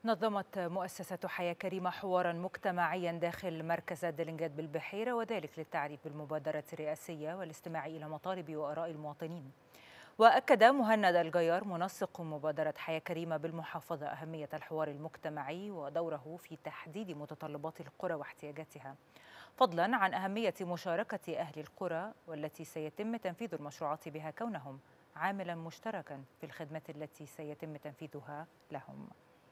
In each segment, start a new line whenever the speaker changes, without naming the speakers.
نظمت مؤسسة حياة كريمة حوارا مجتمعيا داخل مركز دلنجات بالبحيرة وذلك للتعريف بالمبادرة الرئاسية والاستماع إلى مطالب وآراء المواطنين وأكد مهند الجيار منسق مبادرة حياة كريمة بالمحافظة أهمية الحوار المجتمعي ودوره في تحديد متطلبات القرى واحتياجاتها فضلا عن أهمية مشاركة أهل القرى والتي سيتم تنفيذ المشروعات بها كونهم عاملا مشتركا في الخدمات التي سيتم تنفيذها لهم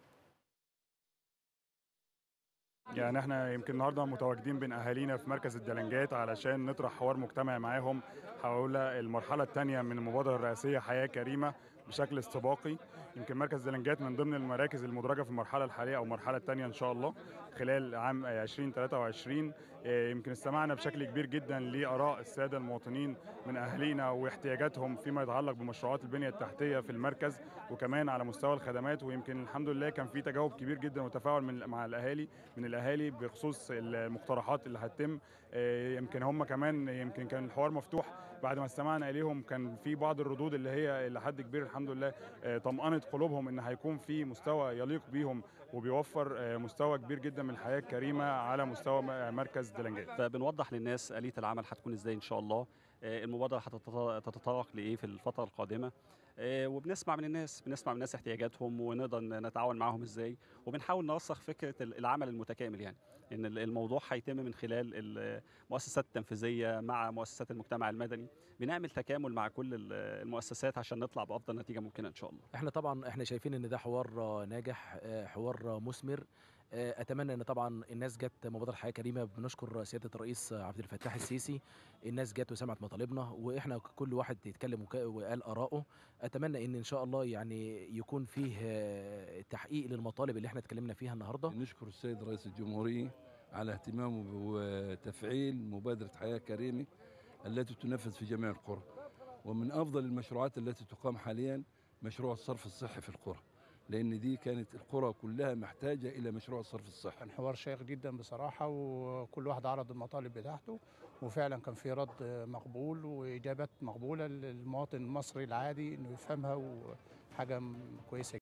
يعني احنا يمكن النهارده متواجدين بين اهالينا في مركز الدلنجات علشان نطرح حوار مجتمعي معاهم حول المرحله الثانيه من المبادره الرئاسيه حياه كريمه بشكل استباقي يمكن مركز دلنجات من ضمن المراكز المدرجه في المرحله الحاليه او المرحله الثانيه ان شاء الله خلال عام 2023 يمكن استمعنا بشكل كبير جدا لاراء الساده المواطنين من اهالينا واحتياجاتهم فيما يتعلق بمشروعات البنيه التحتيه في المركز وكمان على مستوى الخدمات ويمكن الحمد لله كان في تجاوب كبير جدا وتفاعل من مع الاهالي من الاهالي بخصوص المقترحات اللي هتتم يمكن هم كمان يمكن كان الحوار مفتوح بعد ما استمعنا اليهم كان في بعض الردود اللي هي لحد كبير الحمد لله طمأنت قلوبهم ان هيكون في مستوى يليق بيهم وبيوفر مستوى كبير جدا من الحياه الكريمه على مستوى مركز دلنجات.
فبنوضح للناس آلية العمل هتكون ازاي ان شاء الله المبادره هتتطرق لايه في الفتره القادمه وبنسمع من الناس بنسمع من الناس احتياجاتهم ونقدر نتعاون معاهم ازاي وبنحاول نرسخ فكره العمل المتكامل يعني ان الموضوع هيتم من خلال المؤسسات التنفيذيه مع مؤسسات المجتمع المدني بنعمل تكامل مع كل المؤسسات عشان نطلع بافضل نتيجه ممكنه ان شاء الله
احنا طبعا احنا شايفين ان ده حوار ناجح حوار مثمر اتمنى ان طبعا الناس جت مبادره حياه كريمه بنشكر سياده الرئيس عبد الفتاح السيسي الناس جت وسمعت مطالبنا واحنا كل واحد يتكلم وقال اراءه اتمنى ان ان شاء الله يعني يكون فيه تحقيق للمطالب اللي احنا اتكلمنا فيها النهارده
نشكر السيد رئيس الجمهوريه على اهتمامه وتفعيل مبادره حياه كريمه التي تنفذ في جميع القرى ومن افضل المشروعات التي تقام حاليا مشروع الصرف الصحي في القرى لان دي كانت القرى كلها محتاجه الى مشروع الصرف الصحي
كان حوار شيق جدا بصراحه وكل واحد عرض المطالب بتاعته وفعلا كان في رد مقبول واجابات مقبوله للمواطن المصري العادي انه يفهمها وحاجه كويسه